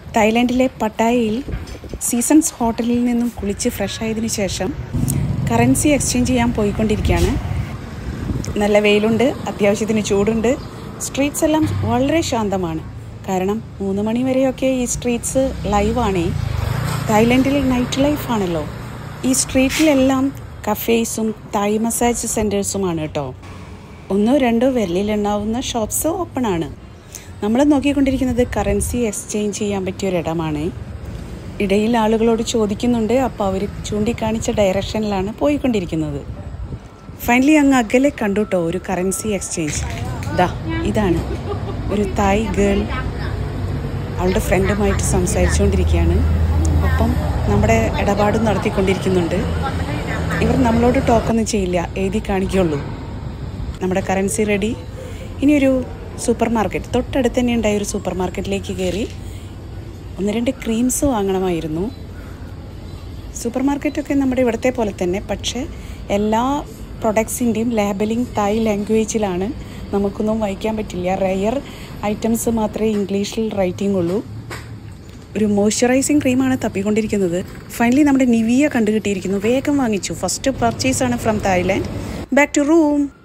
തായ്ലാൻഡിലെ പട്ടായയിൽ seasons ഹോട്ടലിൽ നിന്നും കുളിച്ച് ഫ്രഷ് ആയതിനു ശേഷം കറൻസി എക്സ്ചേഞ്ച് ചെയ്യാൻ പോയിക്കൊണ്ടിരിക്കുകയാണ് നല്ല വെയിലുണ്ട് അത്യാവശ്യത്തിന് ചൂടുണ്ട് സ്ട്രീറ്റ്സ് എല്ലാം വളരെ ശാന്തമാണ് കാരണം മൂന്ന് മണി വരെയൊക്കെ ഈ സ്ട്രീറ്റ്സ് ലൈവാണേ തായ്ലൻഡിൽ നൈറ്റ് ലൈഫാണല്ലോ ഈ സ്ട്രീറ്റിലെല്ലാം കഫേസും തായ് മസാജ് സെൻറ്റേഴ്സുമാണ് കേട്ടോ ഒന്നോ രണ്ടോ വിരലിലുണ്ടാവുന്ന ഷോപ്സ് ഓപ്പൺ ആണ് നമ്മൾ നോക്കിക്കൊണ്ടിരിക്കുന്നത് കറൻസി എക്സ്ചേഞ്ച് ചെയ്യാൻ പറ്റിയ ഒരിടമാണ് ഇടയിൽ ആളുകളോട് ചോദിക്കുന്നുണ്ട് അപ്പോൾ അവർ ചൂണ്ടിക്കാണിച്ച ഡയറക്ഷനിലാണ് പോയിക്കൊണ്ടിരിക്കുന്നത് ഫൈനലി അങ്ങ് അകലെ കണ്ടു കേട്ടോ ഒരു കറൻസി എക്സ്ചേഞ്ച് ദാ ഇതാണ് ഒരു തായ് ഗേൾ അവളുടെ ഫ്രണ്ടുമായിട്ട് സംസാരിച്ചുകൊണ്ടിരിക്കുകയാണ് ഒപ്പം നമ്മുടെ ഇടപാടും നടത്തിക്കൊണ്ടിരിക്കുന്നുണ്ട് ഇവർ നമ്മളോട് ടോക്കൊന്നും ചെയ്യില്ല എഴുതി കാണിക്കുള്ളൂ നമ്മുടെ കറൻസി റെഡി ഇനിയൊരു സൂപ്പർ മാർക്കറ്റ് തൊട്ടടുത്ത് തന്നെ ഉണ്ടായ ഒരു സൂപ്പർ മാർക്കറ്റിലേക്ക് കയറി ഒന്ന് രണ്ട് ക്രീംസ് വാങ്ങണമായിരുന്നു സൂപ്പർ മാർക്കറ്റൊക്കെ നമ്മുടെ ഇവിടുത്തെ പോലെ തന്നെ പക്ഷേ എല്ലാ പ്രൊഡക്ട്സിൻ്റെയും ലേബലിംഗ് തായ് ലാംഗ്വേജിലാണ് നമുക്കൊന്നും വായിക്കാൻ പറ്റില്ല റെയർ ഐറ്റംസ് മാത്രമേ ഇംഗ്ലീഷിൽ റൈറ്റിംഗ് ഉള്ളൂ ഒരു മോയ്സ്ചറൈസിങ് ക്രീമാണ് തപ്പിക്കൊണ്ടിരിക്കുന്നത് ഫൈനലി നമ്മുടെ നിവിയ കണ്ടുകിട്ടിയിരിക്കുന്നു വേഗം വാങ്ങിച്ചു ഫസ്റ്റ് പർച്ചേസ് ആണ് from Thailand back to room